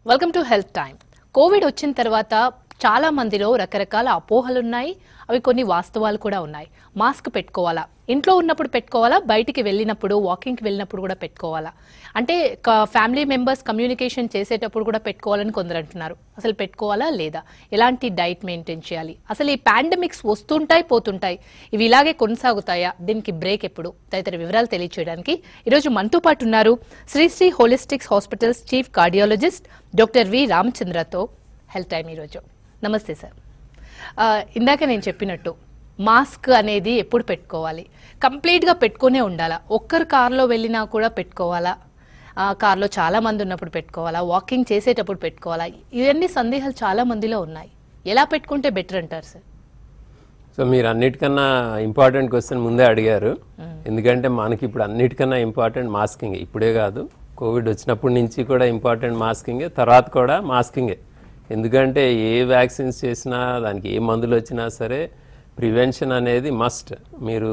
Welcome to health time covid వచ్చిన తర్వాత చాలా మందిలో రకరకాల అపోహలు ఉన్నాయి అవి కొన్ని వాస్తవాలు కూడా ఉన్నాయి మాస్క్ పెట్టుకోవాలా ఇంట్లో ఉన్నప్పుడు పెట్టుకోవాలా బయటికి వెళ్ళినప్పుడు వాకింగ్కి వెళ్ళినప్పుడు కూడా పెట్టుకోవాలా అంటే ఫ్యామిలీ మెంబర్స్ కమ్యూనికేషన్ చేసేటప్పుడు కూడా పెట్టుకోవాలని కొందరు అంటున్నారు అసలు పెట్టుకోవాలా లేదా ఎలాంటి డైట్ మెయింటైన్ చేయాలి అసలు ఈ పాండమిక్స్ వస్తుంటాయి పోతుంటాయి ఇవి ఇలాగే కొనసాగుతాయా దీనికి బ్రేక్ ఎప్పుడు తదితర వివరాలు తెలియచేయడానికి ఈరోజు మనతో పాటు ఉన్నారు Sri Sri holistics hospitals chief cardiologist doctor V రామచంద్రతో హెల్త్ టైం ఈరోజు నమస్తే సార్ ఆ, ఇందాక నేను చెప్పినట్టు మాస్క్ అనేది ఎప్పుడు పెట్టుకోవాలి కంప్లీట్గా పెట్టుకునే ఉండాలా ఒక్కరు కార్లో వెళ్ళినా కూడా పెట్టుకోవాలా ఆ, కార్లో చాలా మంది ఉన్నప్పుడు పెట్టుకోవాలా వాకింగ్ చేసేటప్పుడు పెట్టుకోవాలా ఇవన్నీ సందేహాలు చాలా మందిలో ఉన్నాయి ఎలా పెట్టుకుంటే బెటర్ అంటారు సార్ సో మీరు అన్నిటికన్నా ఇంపార్టెంట్ క్వశ్చన్ ముందే అడిగారు ఎందుకంటే మనకి ఇప్పుడు అన్నిటికన్నా ఇంపార్టెంట్ మాస్కింగ్ ఇప్పుడే కాదు కోవిడ్ వచ్చినప్పటి నుంచి కూడా ఇంపార్టెంట్ మాస్కింగే తర్వాత కూడా మాస్కింగే ఎందుకంటే ఏ వ్యాక్సిన్స్ చేసినా దానికి ఏ మందులు వచ్చినా సరే ప్రివెన్షన్ అనేది మస్ట్ మీరు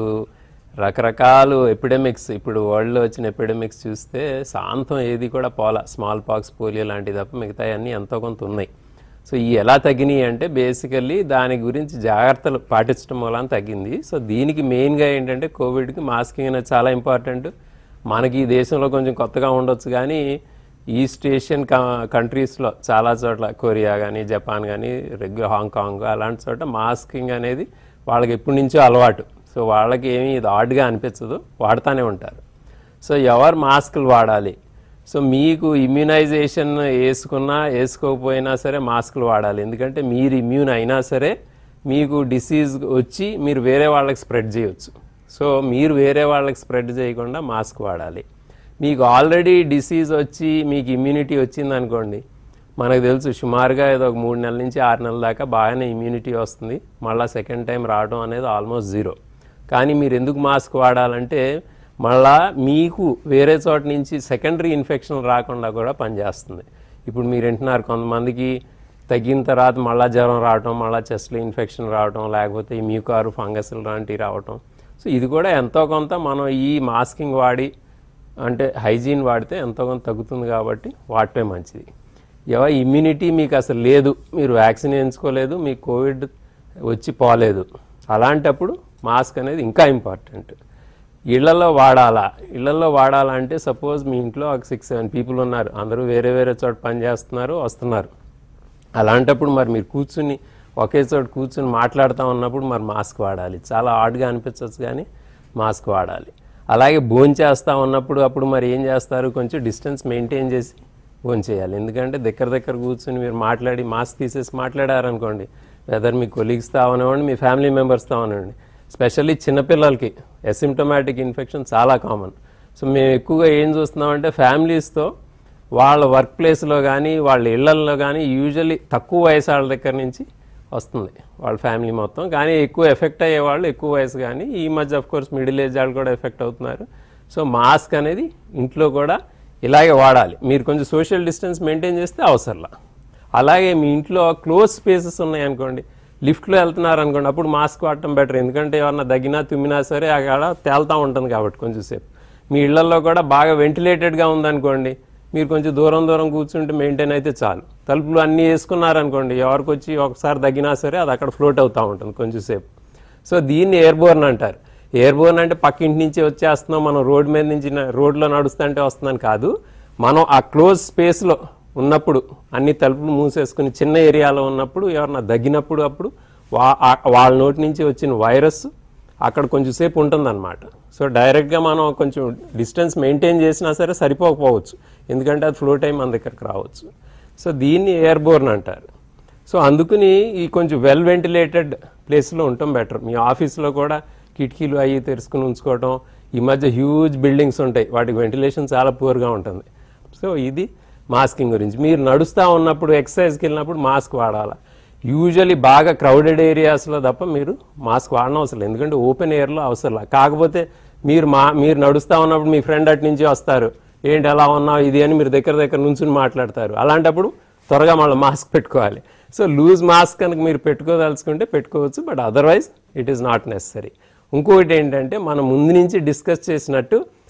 రకరకాలు ఎపిడమిక్స్ ఇప్పుడు వరల్డ్లో వచ్చిన ఎపిడమిక్స్ చూస్తే శాంతం ఏది కూడా పోలా స్మాల్ పాక్స్ పోలియో లాంటివి తప్ప మిగతా అన్నీ ఎంతో కొంత ఉన్నాయి సో ఈ ఎలా తగ్గినాయి అంటే బేసికల్లీ దాని గురించి జాగ్రత్తలు పాటించడం వలన తగ్గింది సో దీనికి మెయిన్గా ఏంటంటే కోవిడ్కి మాస్కింగ్ అనేది చాలా ఇంపార్టెంట్ మనకి ఈ దేశంలో కొంచెం కొత్తగా ఉండొచ్చు కానీ ఈస్ట్ ఏషియన్ కంట్రీస్లో చాలా చోట్ల కొరియా కానీ జపాన్ కానీ రెగ్యులర్ హాంకాంగ్ అలాంటి చోట మాస్కింగ్ అనేది వాళ్ళకి ఎప్పటి నుంచో అలవాటు సో వాళ్ళకి ఏమీ ఇది ఆడ్గా అనిపించదు వాడుతూనే ఉంటారు సో ఎవరు మాస్కులు వాడాలి సో మీకు ఇమ్యూనైజేషన్ వేసుకున్నా వేసుకోకపోయినా సరే మాస్కులు వాడాలి ఎందుకంటే మీరు ఇమ్యూన్ అయినా సరే మీకు డిసీజ్ వచ్చి మీరు వేరే వాళ్ళకి స్ప్రెడ్ చేయొచ్చు సో మీరు వేరే వాళ్ళకి స్ప్రెడ్ చేయకుండా మాస్క్ వాడాలి మీకు ఆల్రెడీ డిసీజ్ వచ్చి మీకు ఇమ్యూనిటీ వచ్చింది అనుకోండి మనకు తెలుసు సుమారుగా ఏదో ఒక మూడు నెలల నుంచి ఆరు నెలల దాకా బాగానే ఇమ్యూనిటీ వస్తుంది మళ్ళీ సెకండ్ టైం రావడం అనేది ఆల్మోస్ట్ జీరో కానీ మీరు ఎందుకు మాస్క్ వాడాలంటే మళ్ళా మీకు వేరే చోట నుంచి సెకండరీ ఇన్ఫెక్షన్ రాకుండా కూడా పనిచేస్తుంది ఇప్పుడు మీరు వింటున్నారు కొంతమందికి తగ్గిన తర్వాత మళ్ళా జ్వరం రావటం మళ్ళీ చెస్ట్లో ఇన్ఫెక్షన్ రావటం లేకపోతే ఈ మ్యూకారు ఫంగస్లు లాంటివి రావటం సో ఇది కూడా ఎంతో కొంత మనం ఈ మాస్కింగ్ వాడి అంటే హైజీన్ వాడితే ఎంతో కొంత తగ్గుతుంది కాబట్టి వాడటమే మంచిది ఎవరు ఇమ్యూనిటీ మీకు అసలు లేదు మీరు వ్యాక్సిన్ వేయించుకోలేదు మీకు కోవిడ్ వచ్చి పోలేదు అలాంటప్పుడు మాస్క్ అనేది ఇంకా ఇంపార్టెంట్ ఇళ్లలో వాడాలా ఇళ్లలో వాడాలా అంటే సపోజ్ మీ ఇంట్లో ఒక సిక్స్ సెవెన్ పీపుల్ ఉన్నారు అందరూ వేరే వేరే చోట పని చేస్తున్నారు వస్తున్నారు అలాంటప్పుడు మరి మీరు కూర్చుని ఒకే చోట కూర్చుని మాట్లాడుతూ ఉన్నప్పుడు మరి మాస్క్ వాడాలి చాలా ఆడ్గా అనిపించవచ్చు కానీ మాస్క్ వాడాలి అలాగే భోజనం చేస్తూ ఉన్నప్పుడు అప్పుడు మరి ఏం చేస్తారు కొంచెం డిస్టెన్స్ మెయింటైన్ చేసి భోజనం చేయాలి ఎందుకంటే దగ్గర దగ్గర కూర్చుని మీరు మాట్లాడి మాస్క్ తీసేసి మాట్లాడారనుకోండి వెదర్ మీ కొలీగ్స్తో అవనివ్వండి మీ ఫ్యామిలీ మెంబర్స్తో అవనివ్వండి స్పెషల్లీ చిన్నపిల్లలకి అసిమ్టమాటిక్ ఇన్ఫెక్షన్ చాలా కామన్ సో మేము ఎక్కువగా ఏం చూస్తున్నామంటే ఫ్యామిలీస్తో వాళ్ళ వర్క్ ప్లేస్లో కానీ వాళ్ళ ఇళ్లల్లో కానీ యూజువల్లీ తక్కువ వయసు వాళ్ళ దగ్గర నుంచి వస్తుంది వాళ్ళ ఫ్యామిలీ మొత్తం కానీ ఎక్కువ ఎఫెక్ట్ అయ్యే వాళ్ళు ఎక్కువ వయసు కానీ ఈ మధ్య ఆఫ్ కోర్స్ మిడిల్ ఏజ్ వాళ్ళు కూడా ఎఫెక్ట్ అవుతున్నారు సో మాస్క్ అనేది ఇంట్లో కూడా ఇలాగే వాడాలి మీరు కొంచెం సోషల్ డిస్టెన్స్ మెయింటైన్ చేస్తే అవసరంలా అలాగే మీ ఇంట్లో క్లోజ్ స్పేసెస్ ఉన్నాయనుకోండి లిఫ్ట్లో వెళ్తున్నారు అనుకోండి అప్పుడు మాస్క్ వాడటం బెటర్ ఎందుకంటే ఎవరన్నా దగ్గినా తుమ్మినా సరే అక్కడ తేలుతూ ఉంటుంది కాబట్టి కొంచెం సేపు మీ ఇళ్లలో కూడా బాగా వెంటిలేటెడ్గా ఉందనుకోండి మీరు కొంచెం దూరం దూరం కూర్చుంటే మెయింటైన్ అయితే చాలు తలుపులు అన్నీ వేసుకున్నారనుకోండి ఎవరికి వచ్చి ఒకసారి దగ్గినా సరే అది అక్కడ ఫ్లోట్ అవుతూ ఉంటుంది కొంచెం సేపు సో దీన్ని ఎయిర్బోర్న్ అంటారు ఎయిర్బోర్న్ అంటే పక్కింటి నుంచి వచ్చేస్తున్నాం మనం రోడ్ మీద నుంచి న- రోడ్లో నడుస్తుంటే వస్తుందని కాదు మనం ఆ క్లోజ్ స్పేస్లో ఉన్నప్పుడు అన్ని తలుపులు మూసేసుకుని చిన్న ఏరియాలో ఉన్నప్పుడు ఎవరన్నా దగ్గినప్పుడు అప్పుడు వా ఆ- వాళ్ళ నోటి నుంచి వచ్చిన వైరస్ అక్కడ కొంచెం సేపు ఉంటుందన్నమాట సో డైరెక్ట్గా మనం కొంచెం డిస్టెన్స్ మెయింటైన్ చేసినా సరే సరిపోకపోవచ్చు ఎందుకంటే అది ఫ్లో టైం మన దగ్గరకు రావచ్చు సో దీన్ని ఎయిర్బోర్న్ అంటారు సో అందుకని ఈ కొంచెం వెల్ వెంటిలేటెడ్ ప్లేస్లో ఉండటం బెటర్ మీ ఆఫీస్లో కూడా కిటికీలు అవి తెరుచుకుని ఉంచుకోవటం ఈ మధ్య హ్యూజ్ బిల్డింగ్స్ ఉంటాయి వాటికి వెంటిలేషన్ చాలా పూర్గా ఉంటుంది సో ఇది మాస్కింగ్ గురించి మీరు నడుస్తూ ఉన్నప్పుడు ఎక్సర్సైజ్కి వెళ్ళినప్పుడు మాస్క్ వాడాలి యూజువలీ బాగా క్రౌడెడ్ ఏరియాస్లో తప్ప మీరు మాస్క్ వాడడం అవసరం లేదు ఎందుకంటే ఓపెన్ ఎయిర్లో అవసరం లేదు కాకపోతే మీరు మా మీరు నడుస్తూ ఉన్నప్పుడు మీ ఫ్రెండ్ అటు నుంచి వస్తారు ఏంటి ఎలా ఉన్నావు ఇది అని మీరు దగ్గర దగ్గర నుంచుని మాట్లాడతారు అలాంటప్పుడు త్వరగా మళ్ళీ మాస్క్ పెట్టుకోవాలి సో లూజ్ మాస్క్ కనుక మీరు పెట్టుకోదలుచుకుంటే పెట్టుకోవచ్చు but otherwise it is not necessary ఇంకొకటి ఏంటంటే మనం ముందు నుంచి డిస్కస్ చేసినట్టు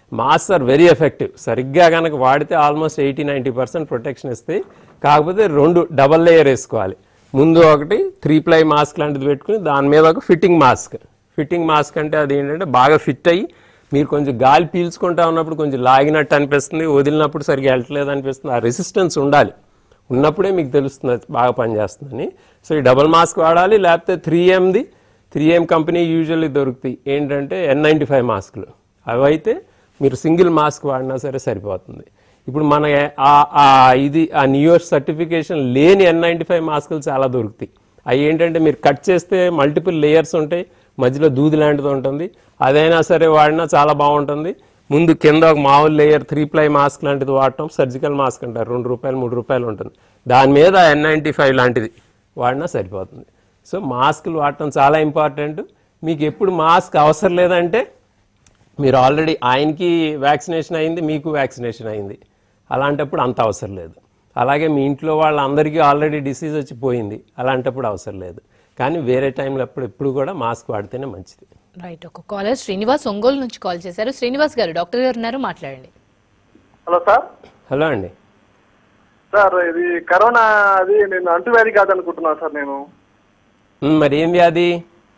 మాస్క్ ఆర్ వెరీ ఎఫెక్టివ్ సరిగ్గా కనుక వాడితే almost eighty ninety percent protection ఇస్తాయి కాకపోతే రెండు డబల్ లేయర్ వేసుకోవాలి ముందు ఒకటి త్రీ ప్లై మాస్క్ లాంటిది పెట్టుకుని దాని మీద ఒక ఫిట్టింగ్ మాస్క్ ఫిట్టింగ్ మాస్క్ అంటే అది ఏంటంటే బాగా ఫిట్ అయ్యి మీరు కొంచెం గాలి పీల్చుకుంటా ఉన్నప్పుడు కొంచెం లాగినట్టు అనిపిస్తుంది వదిలినప్పుడు సరిగ్గా వెళ్ళట్లేదు అనిపిస్తుంది ఆ రెసిస్టెన్స్ ఉండాలి ఉన్నప్పుడే మీకు తెలుస్తుంది అది బాగా పనిచేస్తుందని సో ఈ డబల్ మాస్క్ వాడాలి లేకపోతే త్రీ ఎంది త్రీ ఎం కంపెనీ యూజువల్లీ దొరుకుతాయి ఏంటంటే ఎన్ నైంటీ ఫైవ్ మాస్కులు అవైతే మీరు సింగిల్ మాస్క్ వాడినా సరే సరిపోతుంది ఇప్పుడు మన ఆ- ఆ ఇది ఆ న్యూ ఇయర్ సర్టిఫికేషన్ లేని ఎన్ నైంటీ ఫైవ్ మాస్కులు చాలా దొరుకుతాయి అవి ఏంటంటే మీరు కట్ చేస్తే మల్టిపుల్ లేయర్స్ ఉంటాయి మధ్యలో దూది లాంటిది ఉంటుంది అదైనా సరే వాడినా చాలా బాగుంటుంది ముందు కింద ఒక మామూలు లేయర్ త్రీ ప్లై మాస్క్ లాంటిది వాడటం సర్జికల్ మాస్క్ అంటారు రెండు రూపాయలు మూడు రూపాయలు ఉంటుంది దాని మీద ఎన్ నైంటీ ఫైవ్ లాంటిది వాడినా సరిపోతుంది సో మాస్కులు వాడటం చాలా ఇంపార్టెంట్ మీకు ఎప్పుడు మాస్క్ అవసరం లేదంటే మీరు ఆల్రెడీ ఆయనకి వ్యాక్సినేషన్ అయింది మీకు వ్యాక్సినేషన్ అయింది అలాంటప్పుడు అంత అవసరం లేదు అలాగే మీ ఇంట్లో వాళ్ళందరికీ ఆల్రెడీ డిసీజ్ వచ్చి పోయింది అలాంటప్పుడు అవసరం లేదు కానీ వేరే టైంలో ఎప్పుడు ఎప్పుడు కూడా మాస్క్ వాడితేనే మంచిది రైట్ ఒక కాలర్ శ్రీనివాస్ ఒంగోలు నుంచి కాల్ చేశారు శ్రీనివాస్ గారు డాక్టర్ గారు ఉన్నారు మాట్లాడండి హలో సార్ హలో అండి సార్ ఇది కరోనా అది నేను అంటువ్యాధి కాదనుకుంటున్నాను సార్ నేను ఉమ్, మరి ఏం వ్యాధి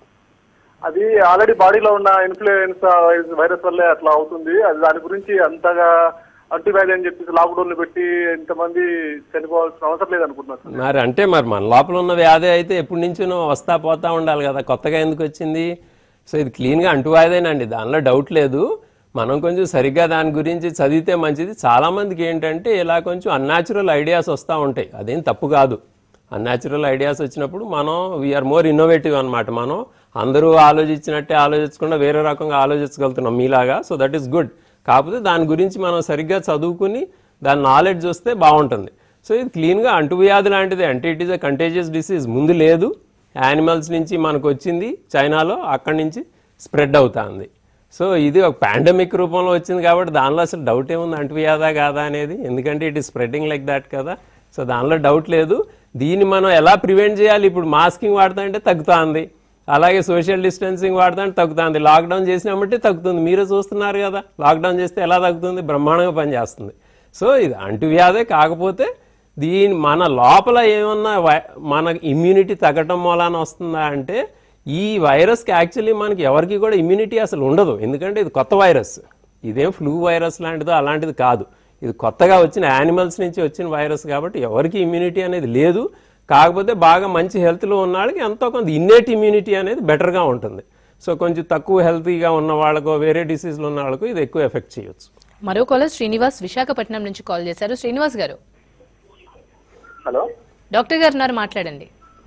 అది ఆల్రెడీ బాడీలో ఉన్న ఇన్ఫ్లుయెన్సా వైరస్ వల్లే అట్లా అవుతుంది అది దాని గురించి అంతగా అంటువ్యాధి అని చెప్పేసి లాక్డౌన్ పెట్టి ఇంతమంది చనిపోవాల్సిన అవసరం లేదనుకుంటున్నాను సార్ మరి అంటే మరి మన లోపల ఉన్న వ్యాధి అయితే ఎప్పటి నుంచో వస్తా పోతా ఉండాలి కదా కొత్తగా ఎందుకు వచ్చింది సో ఇది క్లీన్గా అంటువ్యాధేనండి దానిలో డౌట్ లేదు మనం కొంచెం సరిగ్గా దాని గురించి చదివితే మంచిది చాలామందికి ఏంటంటే ఇలా కొంచెం అన్యాచురల్ ఐడియాస్ వస్తూ ఉంటాయి అదేం తప్పు కాదు అన్యాచురల్ ఐడియాస్ వచ్చినప్పుడు మనం వీఆర్ మోర్ ఇన్నోవేటివ్ అనమాట మనం అందరూ ఆలోచించినట్టే ఆలోచించకుండా వేరే రకంగా ఆలోచించగలుగుతున్నాం మీలాగా సో దట్ ఈస్ గుడ్ కాకపోతే దాని గురించి మనం సరిగ్గా చదువుకుని దాని నాలెడ్జ్ వస్తే బాగుంటుంది సో ఇది క్లీన్గా అంటువ్యాధి లాంటిది అంటే it is a contagious disease ముందు లేదు యానిమల్స్ నుంచి మనకు వచ్చింది చైనాలో అక్కడి నుంచి స్ప్రెడ్ అవుతుంది సో ఇది ఒక పాండమిక్ రూపంలో వచ్చింది కాబట్టి దానిలో అసలు డౌట్ ఏముంది అంటువ్యాధా కాదా అనేది ఎందుకంటే it is spreading like that కదా సో దానిలో డౌట్ లేదు దీన్ని మనం ఎలా ప్రివెంట్ చేయాలి ఇప్పుడు మాస్కింగ్ వాడుతా అంటే తగ్గుతుంది అలాగే సోషల్ డిస్టెన్సింగ్ వాడుతా అంటే తగ్గుతుంది లాక్డౌన్ చేసినామంటే తగ్గుతుంది మీరే చూస్తున్నారు కదా లాక్డౌన్ చేస్తే ఎలా తగ్గుతుంది బ్రహ్మాండంగా పనిచేస్తుంది సో ఇది అంటువ్యాధే కాకపోతే దీని మన లోపల ఏమన్నా వై- మన ఇమ్యూనిటీ తగ్గటం మూలాన వస్తుందా అంటే ఈ వైరస్కి యాక్చువల్లీ మనకి ఎవరికి కూడా ఇమ్యూనిటీ అసలు ఉండదు ఎందుకంటే ఇది కొత్త వైరస్ ఇదేం ఫ్లూ వైరస్ లాంటిదో అలాంటిది కాదు ఇది కొత్తగా వచ్చిన యానిమల్స్ నుంచి వచ్చిన వైరస్ కాబట్టి ఎవరికి ఇమ్యూనిటీ అనేది లేదు కాకపోతే బాగా మంచి హెల్త్లో ఉన్న వాళ్ళకి ఎంతో కొంత ఇన్నేట్ ఇమ్యూనిటీ అనేది బెటర్గా ఉంటుంది సో కొంచెం తక్కువ హెల్తీగా ఉన్న వాళ్ళకో వేరే డిసీజ్లు ఉన్న వాళ్ళకో ఇది ఎక్కువ ఎఫెక్ట్ చేయొచ్చు మరో కాలర్ శ్రీనివాస్ విశాఖపట్నం నుంచి కాల్ చేశారు శ్రీనివాస్ గారు హలో డాక్టర్ గారు ఉన్నారు మాట్లాడండి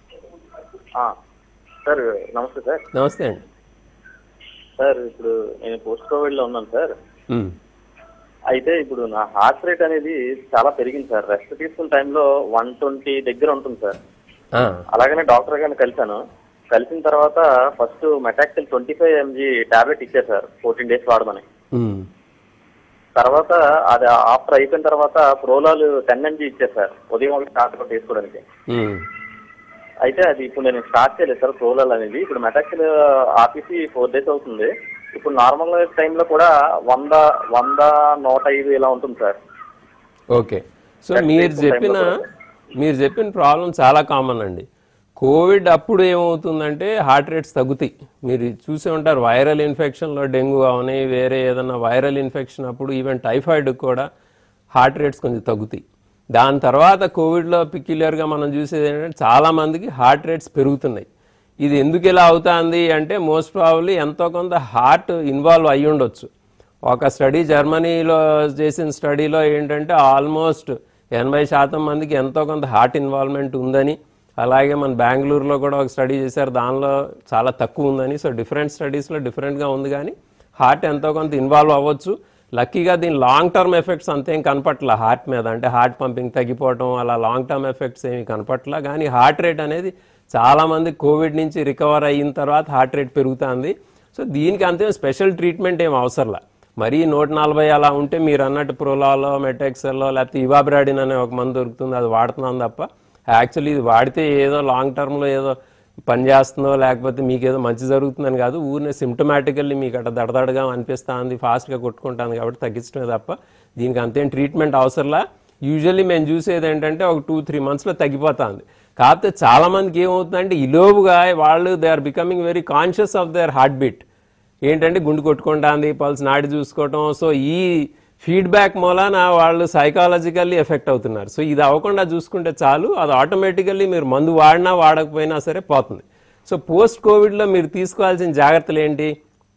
సార్ నమస్తే సార్ నమస్తే అండి సార్ ఇప్పుడు నేను పోస్ట్ కోవిడ్ లో ఉన్నాను సార్ ఉమ్. అయితే ఇప్పుడు నా హార్ట్ రేట్ అనేది చాలా పెరిగింది సార్ రెస్ట్ తీసుకున్న టైంలో వన్ ట్వంటీ దగ్గర ఉంటుంది సార్ ఆ, అలాగనే డాక్టర్ గారిని కలిశాను కలిసిన తర్వాత ఫస్ట్ మెటాక్సిల్ ట్వంటీ ఫైవ్ ఎంజీ టాబ్లెట్ ఇచ్చారు సార్ ఫోర్టీన్ డేస్ వాడమని ఉమ్. తర్వాత అది ఆఫ్టర్ అయిపోయిన తర్వాత ప్రోలాల్ టెన్ ఎంజీ ఇచ్చారు సార్ ఉదయం ఒకటి రాత్రి ఒకటి వేసుకోవడానికి ఉమ్. అయితే అది ఇప్పుడు నేను స్టార్ట్ చేయలేదు సార్ ప్రోలాల్ అనేది ఇప్పుడు మెటాక్సిల్ ఆపేసి ఫోర్ డేస్ అవుతుంది ఇప్పుడు నార్మల్ టైంలో కూడా వంద వంద నూట ఐదు ఇలా ఉంటుంది సార్ ఓకే సో మీరు చెప్పిన మీరు చెప్పిన ప్రాబ్లం చాలా కామన్ అండి కోవిడ్ అప్పుడు ఏమవుతుందంటే హార్ట్ రేట్స్ తగ్గుతాయి మీరు చూసే ఉంటారు వైరల్ ఇన్ఫెక్షన్లో డెంగ్యూ అవని వేరే ఏదైనా వైరల్ ఇన్ఫెక్షన్ అప్పుడు ఈవెన్ టైఫాయిడ్ కూడా హార్ట్ రేట్స్ కొంచెం తగ్గుతాయి దాని తర్వాత కోవిడ్లో పిక్యులర్గా మనం చూసేది ఏంటంటే చాలామందికి హార్ట్ రేట్స్ పెరుగుతున్నాయి ఇది ఎందుకు ఇలా అవుతుంది అంటే మోస్ట్ ప్రాబబ్లీ ఎంతో కొంత హార్ట్ ఇన్వాల్వ్ అయ్యి ఉండొచ్చు ఒక స్టడీ జర్మనీలో చేసిన స్టడీలో ఏంటంటే ఆల్మోస్ట్ ఎనభై శాతం మందికి ఎంతో కొంత హార్ట్ ఇన్వాల్వ్మెంట్ ఉందని అలాగే మన బెంగళూరులో కూడా ఒక స్టడీ చేశారు దానిలో చాలా తక్కువ ఉందని సో డిఫరెంట్ స్టడీస్లో డిఫరెంట్గా ఉంది కానీ హార్ట్ ఎంతో కొంత ఇన్వాల్వ్ అవ్వచ్చు లక్కీగా దీని లాంగ్ టర్మ్ ఎఫెక్ట్స్ అంతేం కనపట్ల హార్ట్ మీద అంటే హార్ట్ పంపింగ్ తగ్గిపోవటం అలా లాంగ్ టర్మ్ ఎఫెక్ట్స్ ఏమి కనపట్ల కానీ హార్ట్ రేట్ అనేది చాలామంది కోవిడ్ నుంచి రికవర్ అయిన తర్వాత హార్ట్ రేట్ పెరుగుతుంది సో దీనికి అంతే స్పెషల్ ట్రీట్మెంట్ ఏం అవసరంలా మరీ నూట నలభై అలా ఉంటే మీరు అన్నట్టు ప్రోలాలో మెటెక్సెల్లో లేకపోతే ఇవాబ్రాడిన్ అనే ఒక మందు దొరుకుతుంది అది వాడుతున్నాం తప్ప యాక్చువల్లీ ఇది వాడితే ఏదో లాంగ్ టర్మ్లో ఏదో పని చేస్తుందో లేకపోతే మీకు ఏదో మంచి జరుగుతుందని కాదు ఊరినే సిమ్టమాటికల్లీ మీకు అట్లా దడదడగా అనిపిస్తుంది ఫాస్ట్గా కొట్టుకుంటుంది కాబట్టి తగ్గించడమే తప్ప దీనికి అంతేం ట్రీట్మెంట్ అవసరంలా యూజువల్లీ మేము చూసేది ఏంటంటే ఒక టూ త్రీ మంత్స్లో తగ్గిపోతుంది కాకపోతే చాలా మందికి ఏమవుతుందంటే ఇలోపుగా వాళ్ళు they are becoming very conscious of their heart beat ఏంటంటే గుండు కొట్టుకుంటుంది పల్స్ నాడి చూసుకోవటం సో ఈ ఫీడ్బ్యాక్ మూలాన వాళ్ళు సైకాలజికల్లీ ఎఫెక్ట్ అవుతున్నారు సో ఇది అవ్వకుండా చూసుకుంటే చాలు అది ఆటోమేటికల్లీ మీరు మందు వాడినా వాడకపోయినా సరే పోతుంది సో పోస్ట్ కోవిడ్లో మీరు తీసుకోవాల్సిన జాగ్రత్తలు ఏంటి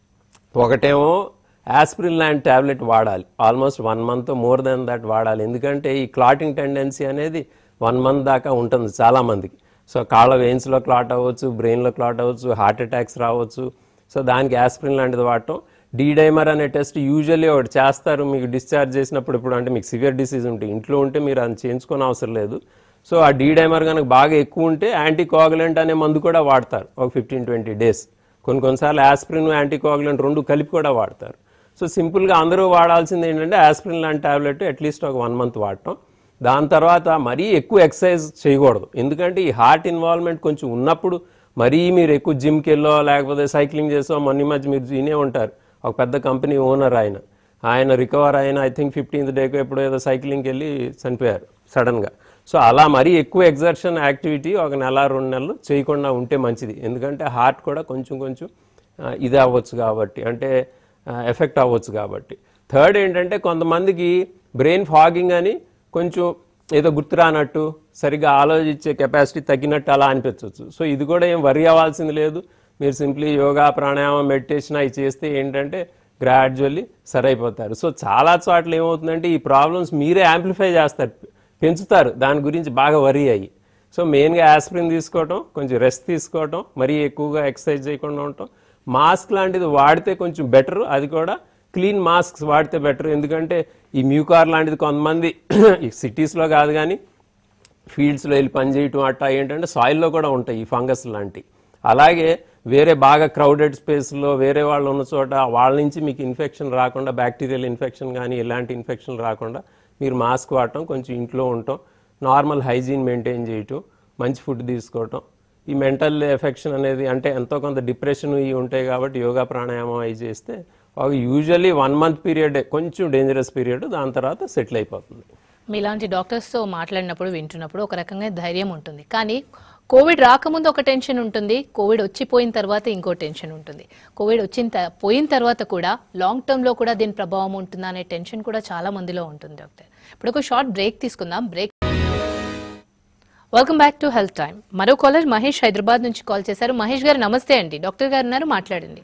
ఒకటేమో ఆస్పిరిన్ లాంటి ట్యాబ్లెట్ వాడాలి almost one month more then that వాడాలి ఎందుకంటే ఈ క్లాటింగ్ టెండెన్సీ అనేది వన్ మంత్ దాకా ఉంటుంది చాలామందికి సో కాళ్ళ వెయిన్స్లో క్లాట్ అవ్వచ్చు బ్రెయిన్లో క్లాట్ అవ్వచ్చు హార్ట్ అటాక్స్ రావచ్చు సో దానికి ఆస్పిరిన్ లాంటిది వాడటం డీడైమర్ అనే టెస్ట్ యూజువల్లీ ఒకటి చేస్తారు మీకు డిశ్చార్జ్ చేసినప్పుడు ఇప్పుడు అంటే మీకు సివియర్ డిసీజ్ ఉంటే ఇంట్లో ఉంటే మీరు అది చేయించుకోని అవసరం లేదు సో ఆ డీడైమర్ కనుక బాగా ఎక్కువ ఉంటే యాంటీ కోగులెంట్ అనే మందు కూడా వాడతారు ఒక ఫిఫ్టీన్ ట్వంటీ డేస్ కొన్ని కొన్నిసార్లు ఆస్పిరిన్ యాంటీ కోగులెంట్ రెండు కలిపి కూడా వాడతారు సో సింపుల్గా అందరూ వాడాల్సింది ఏంటంటే ఆస్పిరిన్ లాంటి టాబ్లెట్ అట్లీస్ట్ ఒక వన్ మంత్ వాడటం దాని తర్వాత మరీ ఎక్కువ ఎక్సర్సైజ్ చేయకూడదు ఎందుకంటే ఈ హార్ట్ ఇన్వాల్వ్మెంట్ కొంచెం ఉన్నప్పుడు మరీ మీరు ఎక్కువ జిమ్కి వెళ్ళో లేకపోతే సైక్లింగ్ చేసో మొన్న ఈ మధ్య మీరు వినే ఉంటారు ఒక పెద్ద కంపెనీ ఓనర్ ఆయన ఆయన రికవర్ అయిన ఐ థింక్ ఫిఫ్టీన్త్ డేకి ఎప్పుడో ఏదో సైక్లింగ్కి వెళ్ళి చనిపోయారు సడన్గా సో అలా మరీ ఎక్కువ ఎగ్జర్షన్ యాక్టివిటీ ఒక నెల రెండు నెలలు చేయకుండా ఉంటే మంచిది ఎందుకంటే హార్ట్ కూడా కొంచెం కొంచెం ఆ, ఇది అవ్వచ్చు కాబట్టి అంటే ఎఫెక్ట్ అవ్వచ్చు కాబట్టి థర్డ్ ఏంటంటే కొంతమందికి బ్రెయిన్ ఫాగింగ్ అని కొంచెం ఏదో గుర్తురానట్టు సరిగ్గా ఆలోచించే కెపాసిటీ తగ్గినట్టు అలా అనిపించవచ్చు సో ఇది కూడా ఏం వరి అవ్వాల్సింది లేదు మీరు సింప్లీ యోగా ప్రాణాయామం మెడిటేషన్ అవి చేస్తే ఏంటంటే గ్రాడ్యువల్లీ సరైపోతారు సో చాలా చోట్ల ఏమవుతుందంటే ఈ ప్రాబ్లమ్స్ మీరే యాంప్లిఫై చేస్తారు పెంచుతారు దాని గురించి బాగా వరి అయ్యి సో మెయిన్గా ఆస్పిరిన్ తీసుకోవటం కొంచెం రెస్ట్ తీసుకోవటం మరీ ఎక్కువగా ఎక్సర్సైజ్ చేయకుండా ఉండటం మాస్క్ లాంటిది వాడితే కొంచెం బెటర్ అది కూడా క్లీన్ మాస్క్స్ వాడితే బెటర్ ఎందుకంటే ఈ మ్యూకార్ లాంటిది కొంతమంది ఈ సిటీస్లో కాదు కానీ ఫీల్డ్స్లో వెళ్ళి పని చేయటం అట్టా ఏంటంటే సాయిల్లో కూడా ఉంటాయి ఈ ఫంగస్ లాంటివి అలాగే వేరే బాగా క్రౌడెడ్ స్పేస్లో వేరే వాళ్ళు ఉన్న చోట వాళ్ళ నుంచి మీకు ఇన్ఫెక్షన్ రాకుండా బ్యాక్టీరియల్ ఇన్ఫెక్షన్ కానీ ఇలాంటి ఇన్ఫెక్షన్ రాకుండా మీరు మాస్క్ వాడటం కొంచెం ఇంట్లో ఉండటం నార్మల్ హైజీన్ మెయింటైన్ చేయటం మంచి ఫుడ్ తీసుకోవటం ఈ మెంటల్ ఎఫెక్షన్ అనేది అంటే ఎంతో కొంత డిప్రెషన్ ఇవి ఉంటాయి కాబట్టి యోగా ప్రాణాయామం అవి చేస్తే ఒక యూజువల్లీ వన్ మంత్ పీరియడ్ కొంచెం డేంజరస్ పీరియడ్ దాని తర్వాత సెటిల్ అయిపోతుంది మీలాంటి డాక్టర్స్తో మాట్లాడినప్పుడు వింటున్నప్పుడు ఒక రకంగా ధైర్యం ఉంటుంది కానీ కోవిడ్ రాకముందు ఒక టెన్షన్ ఉంటుంది కోవిడ్ వచ్చిపోయిన తర్వాత ఇంకో టెన్షన్ ఉంటుంది కోవిడ్ వచ్చిన త- పోయిన తర్వాత కూడా లాంగ్ టర్మ్లో కూడా దీని ప్రభావం ఉంటుందా అనే టెన్షన్ కూడా చాలా మందిలో ఉంటుంది డాక్టర్ ఇప్పుడు ఒక షార్ట్ బ్రేక్ తీసుకుందాం break welcome back to health time మరో కాలర్ మహేష్ హైదరాబాద్ నుంచి కాల్ చేశారు మహేష్ గారు నమస్తే అండి డాక్టర్ గారు ఉన్నారు మాట్లాడండి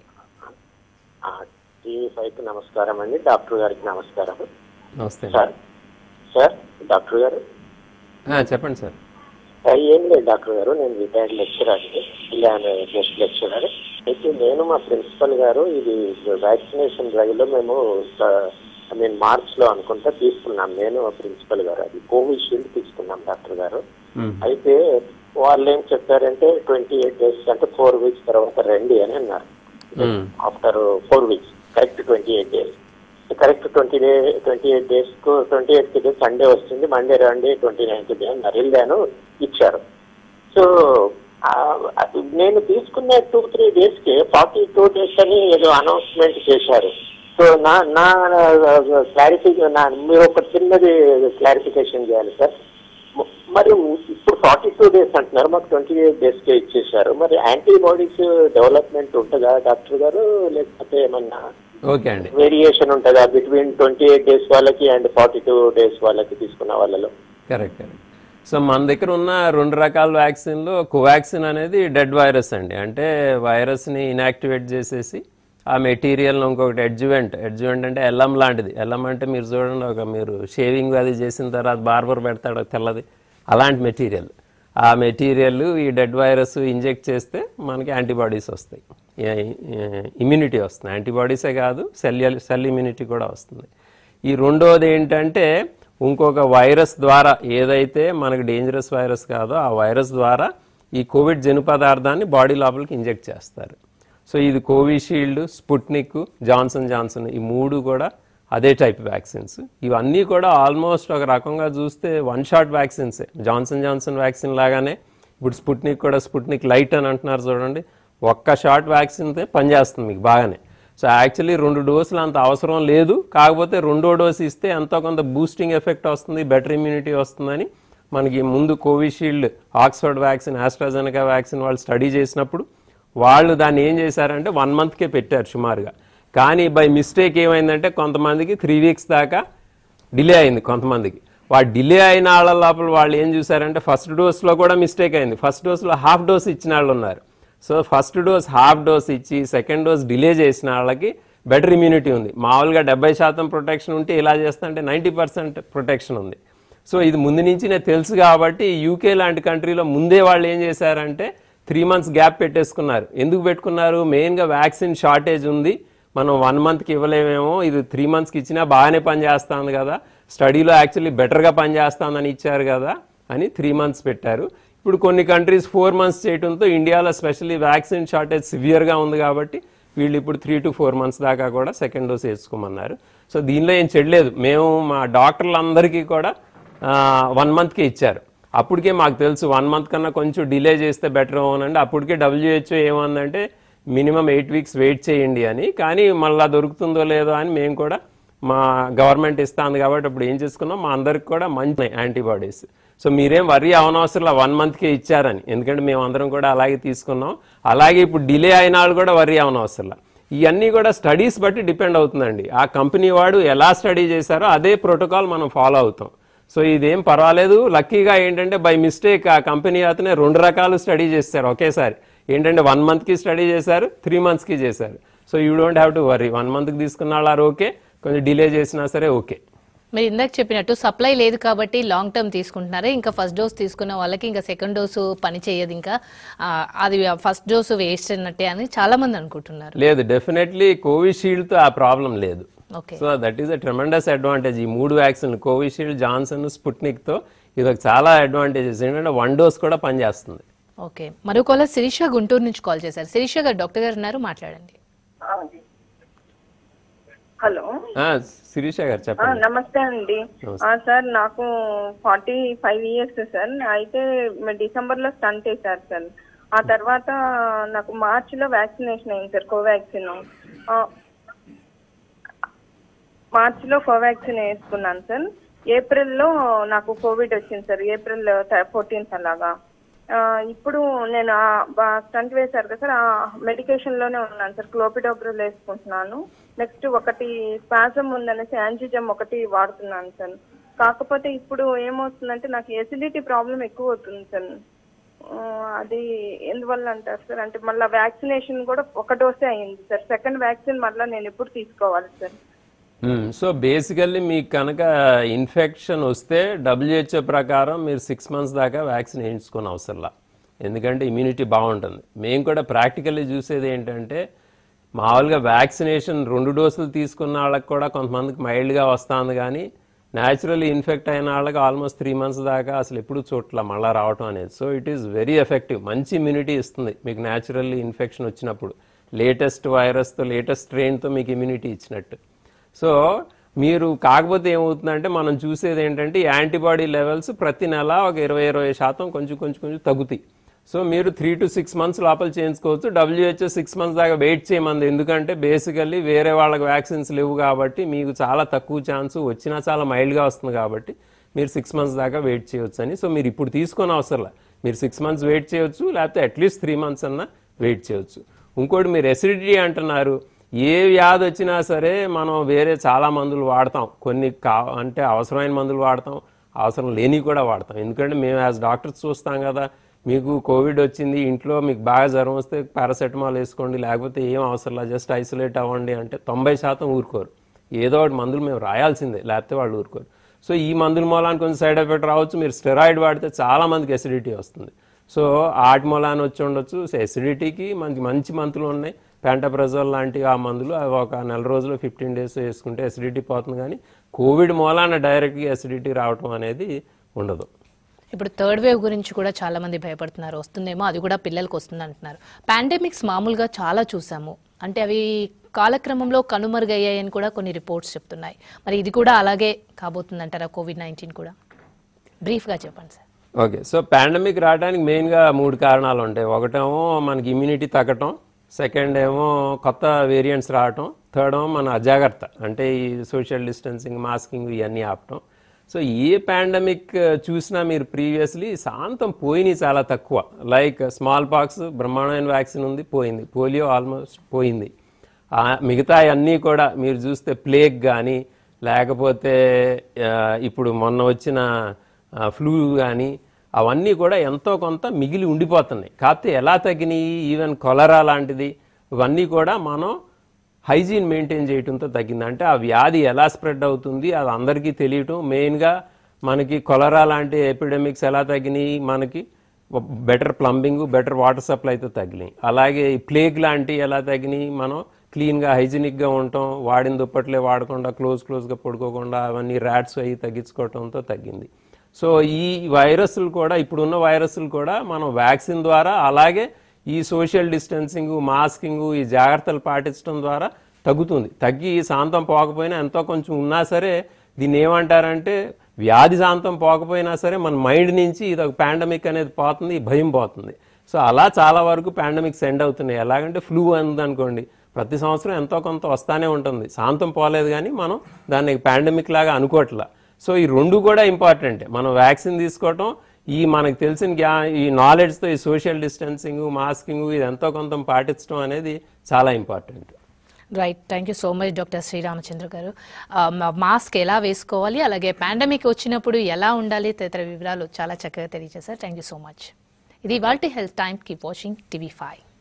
టీవీ ఫైవ్ కి నమస్కారం అండి డాక్టర్ గారికి నమస్కారం నమస్తే సార్ సార్ డాక్టర్ గారు ఆ, చెప్పండి సార్ ఆ, ఏం లేదు డాక్టర్ గారు నేను రిటైర్డ్ లెక్చరర్ ఇలా గెస్ట్ లెక్చరర్ అయితే నేను మా ప్రిన్సిపల్ గారు ఇది వ్యాక్సినేషన్ డ్రైవ్ లో మేము ఐ మీన్ మార్చ్ లో అనుకుంటా తీసుకున్నాం నేను మా ప్రిన్సిపల్ గారు అది కోవిషీల్డ్ తీసుకున్నాం డాక్టర్ గారు అయితే వాళ్ళు ఏం చెప్పారంటే ట్వంటీ ఎయిట్ డేస్ అంటే ఫోర్ వీక్స్ తర్వాత రండి అని అన్నారు after four weeks correct twenty eight days correct twenty day twenty eight days కు ట్వంటీ ఎయిత్ డే సండే వస్తుంది మండే రండి ట్వంటీ నైన్త్ డే అన్నారు వెళ్ళాను ఇచ్చారు సో ఆ, అది నేను తీసుకున్న టూ త్రీ డేస్ కి ఫార్టీ టూ డేస్ అని ఏదో అనౌన్స్మెంట్ చేశారు సో నా నా క్లారిఫి నా మీరు ఒక చిన్నది క్లారిఫికేషన్ చేయాలి సార్ మ- మరి ఇప్పుడు ఫార్టీ టూ డేస్ అంటున్నారు మాకు ట్వంటీ ఎయిట్ డేస్ కే ఇచ్చేసారు మరి యాంటీబాడీస్ డెవలప్మెంట్ ఉంటుందా డాక్టర్ గారు లేకపోతే ఏమన్నా ఓకే అండి వేరియేషన్ ఉంటుందా బిట్వీన్ ట్వంటీ ఎయిట్ డేస్ వాళ్ళకి అండ్ ఫార్టీ టూ డేస్ వాళ్ళకి తీసుకున్న వాళ్ళలో కరెక్ట్ కరెక్ట్ సో మన దగ్గర ఉన్న రెండు రకాల వ్యాక్సిన్లో కోవాక్సిన్ అనేది డెడ్ వైరస్ అండి అంటే వైరస్ని ఇనాక్టివేట్ చేసేసి ఆ మెటీరియల్ని ఇంకొకటి ఎడ్జువెంట్ ఎడ్జువెంట్ అంటే ఎల్లం లాంటిది ఎల్లం అంటే మీరు చూడండి ఒక మీరు షేవింగ్ అది చేసిన తర్వాత బార్బర్ పెడతాడు ఒక తెల్లది అలాంటి మెటీరియల్ ఆ మెటీరియల్ ఈ డెడ్ వైరస్ ఇంజెక్ట్ చేస్తే మనకి యాంటీబాడీస్ వస్తాయి ఇమ్యూనిటీ వస్తుంది యాంటీబాడీసే కాదు సెల్ సెల్ ఇమ్యూనిటీ కూడా వస్తుంది ఈ రెండోది ఏంటంటే ఇంకొక వైరస్ ద్వారా ఏదైతే మనకి డేంజరస్ వైరస్ కాదో ఆ వైరస్ ద్వారా ఈ కోవిడ్ జను పదార్థాన్ని బాడీ లోపలికి ఇంజెక్ట్ చేస్తారు సో ఇది కోవిషీల్డ్ స్పుట్నిక్ జాన్సన్ జాన్సన్ ఈ మూడు కూడా అదే టైప్ వ్యాక్సిన్స్ ఇవన్నీ కూడా ఆల్మోస్ట్ ఒక రకంగా చూస్తే వన్ షాట్ వ్యాక్సిన్సే జాన్సన్ జాన్సన్ వ్యాక్సిన్ లాగానే ఇప్పుడు స్పుట్నిక్ కూడా స్పుట్నిక్ లైట్ అని అంటున్నారు చూడండి ఒక్క షాట్ వ్యాక్సిన్ పనిచేస్తుంది మీకు బాగానే సో యాక్చువల్లీ రెండు డోసులు అంత అవసరం లేదు కాకపోతే రెండో డోసు ఇస్తే ఎంతో కొంత బూస్టింగ్ ఎఫెక్ట్ వస్తుంది బెటర్ ఇమ్యూనిటీ వస్తుందని మనకి ముందు Covishield Oxford vaccine AstraZeneca vaccine వాళ్ళు స్టడీ చేసినప్పుడు వాళ్ళు దాన్ని ఏం చేశారంటే వన్ మంత్కే పెట్టారు సుమారుగా కానీ బై మిస్టేక్ ఏమైందంటే కొంతమందికి త్రీ వీక్స్ దాకా డిలే అయింది కొంతమందికి వాళ్ళు డిలే అయిన వాళ్ళ లోపల వాళ్ళు ఏం చూసారంటే ఫస్ట్ డోస్లో కూడా మిస్టేక్ అయింది ఫస్ట్ డోస్లో హాఫ్ డోస్ ఇచ్చిన వాళ్ళు ఉన్నారు so first dose half dose ఇచ్చి సెకండ్ డోస్ డిలే చేసిన వాళ్ళకి బెటర్ ఇమ్యూనిటీ ఉంది మామూలుగా డెబ్బై శాతం ప్రొటెక్షన్ ఉంటే ఇలా చేస్తా అంటే నైంటీ పర్సెంట్ ప్రొటెక్షన్ ఉంది సో ఇది ముందు నుంచి నాకు తెలుసు కాబట్టి యూకే లాంటి కంట్రీలో ముందే వాళ్ళు ఏం చేశారంటే త్రీ మంత్స్ గ్యాప్ పెట్టేసుకున్నారు ఎందుకు పెట్టుకున్నారు మెయిన్గా వ్యాక్సిన్ షార్టేజ్ ఉంది మనం వన్ మంత్కి ఇవ్వలేమేమో ఇది త్రీ మంత్స్కి ఇచ్చినా బాగానే పనిచేస్తుంది కదా స్టడీలో యాక్చువల్లీ బెటర్గా పనిచేస్తుందని ఇచ్చారు కదా అని త్రీ మంత్స్ పెట్టారు ఇప్పుడు కొన్ని కంట్రీస్ ఫోర్ మంత్స్ చేయడంతో ఇండియాలో స్పెషల్లీ వ్యాక్సిన్ షార్టేజ్ సివియర్గా ఉంది కాబట్టి వీళ్ళు ఇప్పుడు త్రీ టు ఫోర్ మంత్స్ దాకా కూడా సెకండ్ డోస్ వేసుకోమన్నారు సో దీనిలో ఏం చెడలేదు మేము మా డాక్టర్లందరికీ కూడా వన్ మంత్కే ఇచ్చారు అప్పటికే మాకు తెలుసు వన్ మంత్ కన్నా కొంచెం డిలే చేస్తే బెటర్ అవునండి అప్పటికే డబ్ల్యూహెచ్ఓ ఏమందంటే మినిమం ఎయిట్ వీక్స్ వెయిట్ చేయండి అని కానీ మళ్ళీ దొరుకుతుందో లేదో అని మేము కూడా మా గవర్నమెంట్ ఇస్తాంది కాబట్టి అప్పుడు ఏం చేసుకున్నాం మా అందరికి కూడా మంచి యాంటీబాడీస్ సో మీరేం వరి అవనవసరం వన్ మంత్కే ఇచ్చారని ఎందుకంటే మేము అందరం కూడా అలాగే తీసుకున్నాం అలాగే ఇప్పుడు డిలే అయిన వాళ్ళు కూడా వరి అవనవసరం ఇవన్నీ కూడా స్టడీస్ బట్టి డిపెండ్ అవుతుందండి ఆ కంపెనీ వాడు ఎలా స్టడీ చేశారో అదే ప్రోటోకాల్ మనం ఫాలో అవుతాం సో ఇదేం పర్వాలేదు లక్కీగా ఏంటంటే బై మిస్టేక్ ఆ కంపెనీ అతనే రెండు రకాలు స్టడీ చేస్తారు ఒకేసారి ఏంటంటే వన్ మంత్కి స్టడీ చేశారు త్రీ మంత్స్కి చేశారు so you don't have to worry one మంత్కి తీసుకున్న వాళ్ళు ఓకే కొంచెం డిలే చేసినా సరే ఓకే మీరు ఇందాక చెప్పినట్టు సప్లై లేదు కాబట్టి లాంగ్ టర్మ్ తీసుకుంటున్నారా ఇంకా ఫస్ట్ డోస్ తీసుకున్న వాళ్ళకి ఇంకా సెకండ్ డోసు పని చేయదు ఇంకా ఆ, అది ఫస్ట్ డోసు వేస్ట్ అన్నట్టే అని చాలా మంది అనుకుంటున్నారు లేదు డెఫినెట్లీ కోవిషీల్డ్తో ఆ ప్రాబ్లం లేదు okay so that is a tremendous advantage ఈ మూడు వ్యాక్సిన్ కోవిషీల్డ్ జాన్సన్ స్పుట్నిక్తో ఇది ఒక చాలా అడ్వాంటేజెస్ ఏంటంటే వన్ డోస్ కూడా పనిచేస్తుంది ఓకే మరో కాలర్ శిరీష గుంటూరు నుంచి కాల్ చేశారు శిరీష గారు డాక్టర్ గారు ఉన్నారు మాట్లాడండి హలో ఆ, శిరీష గారు ఆ, చెప్పండి నమస్తే అండి ఆ, సార్ నాకు ఫార్టీ ఫైవ్ ఇయర్స్ సార్ అయితే డిసెంబర్ లో స్టంట్ వేశారు సార్ ఆ తర్వాత నాకు మార్చ్ లో వ్యాక్సినేషన్ అయింది సార్ కోవాక్సిన్ ఆ, మార్చ్ లో కోవాక్సిన్ వేసుకున్నాను సార్ ఏప్రిల్ లో నాకు కోవిడ్ వచ్చింది సార్ ఏప్రిల్ ఫోర్టీన్త్ అలాగా ఆ, ఇప్పుడు నేను స్టంట్ వేశారు కదా సార్ ఆ మెడికేషన్ లోనే ఉన్నాను సార్ క్లోపిడోగ్రల్ వేసుకుంటున్నాను నెక్స్ట్ ఒకటి స్పాజం ఉందనేసి యాంజిజమ్ ఒకటి వాడుతున్నాను సార్ కాకపోతే ఇప్పుడు ఏమవుతుందంటే నాకు ఎసిడిటీ ప్రాబ్లం ఎక్కువ అవుతుంది సార్ ఆ, అది ఎందువల్ల అంటారు సార్ అంటే మళ్ళీ వ్యాక్సినేషన్ కూడా ఒక డోసే అయింది సార్ సెకండ్ వ్యాక్సిన్ మళ్ళీ నేను ఎప్పుడు తీసుకోవాలి సార్ సో బేసికల్లీ మీకు కనుక ఇన్ఫెక్షన్ వస్తే డబ్ల్యూహెచ్ఓ ప్రకారం మీరు సిక్స్ మంత్స్ దాకా వ్యాక్సిన్ వేయించుకుని అవసరంలా ఎందుకంటే ఇమ్యూనిటీ బాగుంటుంది మేము కూడా ప్రాక్టికల్లీ చూసేది ఏంటంటే మామూలుగా వ్యాక్సినేషన్ రెండు డోసులు తీసుకున్న వాళ్ళకి కూడా కొంతమందికి మైల్డ్గా వస్తుంది కానీ న్యాచురల్లీ ఇన్ఫెక్ట్ అయిన వాళ్ళకి ఆల్మోస్ట్ త్రీ మంత్స్ దాకా అసలు ఎప్పుడు చోట్ల మళ్ళీ రావటం అనేది so it is very effective మంచి ఇమ్యూనిటీ ఇస్తుంది మీకు న్యాచురల్లీ ఇన్ఫెక్షన్ వచ్చినప్పుడు లేటెస్ట్ వైరస్తో లేటెస్ట్ స్ట్రెయిన్తో మీకు ఇమ్యూనిటీ ఇచ్చినట్టు సో మీరు కాకపోతే ఏమవుతుందంటే మనం చూసేది ఏంటంటే యాంటీబాడీ లెవెల్స్ ప్రతి నెల ఒక ఇరవై ఇరవై శాతం కొంచెం కొంచెం కొంచెం తగ్గుతాయి సో మీరు త్రీ టు సిక్స్ మంత్స్ లోపల చేయించుకోవచ్చు డబ్ల్యూహెచ్ఓ సిక్స్ మంత్స్ దాకా వెయిట్ చేయమంది ఎందుకంటే బేసికల్లీ వేరే వాళ్ళకి వ్యాక్సిన్స్ లేవు కాబట్టి మీకు చాలా తక్కువ ఛాన్స్ వచ్చినా చాలా మైల్డ్గా వస్తుంది కాబట్టి మీరు సిక్స్ మంత్స్ దాకా వెయిట్ చేయొచ్చు అని సో మీరు ఇప్పుడు తీసుకొని అవసరంలా మీరు సిక్స్ మంత్స్ వెయిట్ చేయొచ్చు లేకపోతే అట్లీస్ట్ త్రీ మంత్స్ అన్నా వెయిట్ చేయొచ్చు ఇంకోటి మీరు ఎసిడిటీ అంటున్నారు ఏ వ్యాధి వచ్చినా సరే మనం వేరే చాలా మందులు వాడతాం కొన్ని కా అంటే అవసరమైన మందులు వాడతాం అవసరం లేని కూడా వాడతాం ఎందుకంటే మేము యాజ్ డాక్టర్స్ చూస్తాం కదా మీకు కోవిడ్ వచ్చింది ఇంట్లో మీకు బాగా జ్వరం వస్తే పారాసెటమాల్ వేసుకోండి లేకపోతే ఏం అవసరం లేదు జస్ట్ ఐసోలేట్ అవ్వండి అంటే తొంభై శాతం ఊరుకోరు ఏదో ఒకటి మందులు మేము రాయాల్సిందే లేకపోతే వాళ్ళు ఊరుకోరు సో ఈ మందుల మూలానికి కొంచెం సైడ్ ఎఫెక్ట్ రావచ్చు మీరు స్టెరాయిడ్ వాడితే చాలా మందికి ఎసిడిటీ వస్తుంది సో ఆటి మూలాన వచ్చి ఉండొచ్చు సో ఎసిడిటీకి మంచి మంచి మందులు ఉన్నాయి ప్యాంటాప్రజోల్ లాంటి ఆ మందులు అవి ఒక నెల రోజులు ఫిఫ్టీన్ డేస్ వేసుకుంటే ఎసిడిటీ పోతుంది కానీ కోవిడ్ మూలాన డైరెక్ట్గా ఎసిడిటీ రావటం అనేది ఉండదు ఇప్పుడు థర్డ్ వేవ్ గురించి కూడా చాలా మంది భయపడుతున్నారు వస్తుందేమో అది కూడా పిల్లలకు వస్తుంది అంటున్నారు పాండమిక్స్ మామూలుగా చాలా చూసాము అంటే అవి కాలక్రమంలో కనుమరుగయ్యాయని కూడా కొన్ని రిపోర్ట్స్ చెప్తున్నాయి మరి ఇది కూడా అలాగే కాబోతుందంటారా కోవిడ్ నైన్టీన్ కూడా బ్రీఫ్గా చెప్పండి సార్ ఓకే సో పాండమిక్ రావడానికి మెయిన్గా మూడు కారణాలు ఉంటాయి ఒకటేమో మనకి ఇమ్యూనిటీ తగ్గటం సెకండ్ ఏమో కొత్త వేరియంట్స్ రావటం థర్డ్ ఏమో మన అజాగ్రత్త అంటే ఈ సోషల్ డిస్టెన్సింగ్ మాస్కింగ్ ఇవన్నీ ఆపటం సో ఏ పాండమిక్ చూసినా మీరు ప్రీవియస్లీ శాంతం పోయినాయి చాలా తక్కువ లైక్ స్మాల్ పాక్స్ బ్రహ్మాండమైన వ్యాక్సిన్ ఉంది పోయింది పోలియో ఆల్మోస్ట్ పోయింది ఆ మిగతా అన్నీ కూడా మీరు చూస్తే ప్లేగ్ కానీ లేకపోతే ఆ, ఇప్పుడు మొన్న వచ్చిన ఫ్లూ కానీ అవన్నీ కూడా ఎంతో కొంత మిగిలి ఉండిపోతున్నాయి కాకపోతే ఎలా తగ్గినాయి ఈవెన్ కొలరా లాంటిది ఇవన్నీ కూడా మనం హైజీన్ మెయింటైన్ చేయడంతో తగ్గింది అంటే ఆ వ్యాధి ఎలా స్ప్రెడ్ అవుతుంది అది అందరికీ తెలియటం మెయిన్గా మనకి కొలరా లాంటి ఎపిడమిక్స్ ఎలా తగ్గినాయి మనకి బెటర్ ప్లంబింగ్ బెటర్ వాటర్ సప్లైతో తగిలినాయి అలాగే ఈ ప్లేగ్ లాంటి ఎలా తగ్గినాయి మనం క్లీన్గా హైజీనిక్గా ఉండటం వాడిన దుప్పట్లే వాడకుండా క్లోజ్ క్లోజ్గా పడుకోకుండా అవన్నీ ర్యాట్స్ అవి తగ్గించుకోవడంతో తగ్గింది సో ఈ వైరస్లు కూడా ఇప్పుడున్న వైరస్లు కూడా మనం వ్యాక్సిన్ ద్వారా అలాగే ఈ సోషల్ డిస్టెన్సింగ్ మాస్కింగ్ ఈ జాగ్రత్తలు పాటించడం ద్వారా తగ్గుతుంది తగ్గి శాంతం పోకపోయినా ఎంతో కొంచెం ఉన్నా సరే దీన్ని ఏమంటారంటే వ్యాధి శాంతం పోకపోయినా సరే మన మైండ్ నుంచి ఇది ఒక పాండమిక్ అనేది పోతుంది ఈ భయం పోతుంది సో అలా చాలా వరకు పాండమిక్ సెండ్ అవుతున్నాయి ఎలాగంటే ఫ్లూ అనుకోండి ప్రతి సంవత్సరం ఎంతో కొంత వస్తానే ఉంటుంది శాంతం పోలేదు కానీ మనం దాన్ని పాండమిక్ లాగా అనుకోవట్లా సో ఈ రెండు కూడా ఇంపార్టెంట్ మనం వ్యాక్సిన్ తీసుకోవటం ఈ మనకు తెలిసిన జ్ఞా ఈ నాలెడ్జ్తో ఈ సోషల్ డిస్టెన్సింగ్ మాస్కింగ్ ఇది ఎంతో కొంత పాటించడం అనేది చాలా important right thank you so much doctor Sriramachandra గారు ఆ, మా- మాస్క్ ఎలా వేసుకోవాలి అలాగే పాండమిక్ వచ్చినప్పుడు ఎలా ఉండాలి తదితర వివరాలు చాలా చక్కగా తెలియజేశారు థ్యాంక్ యూ సో మచ్ ఇది ఇవాల్టి health time keep watching TV five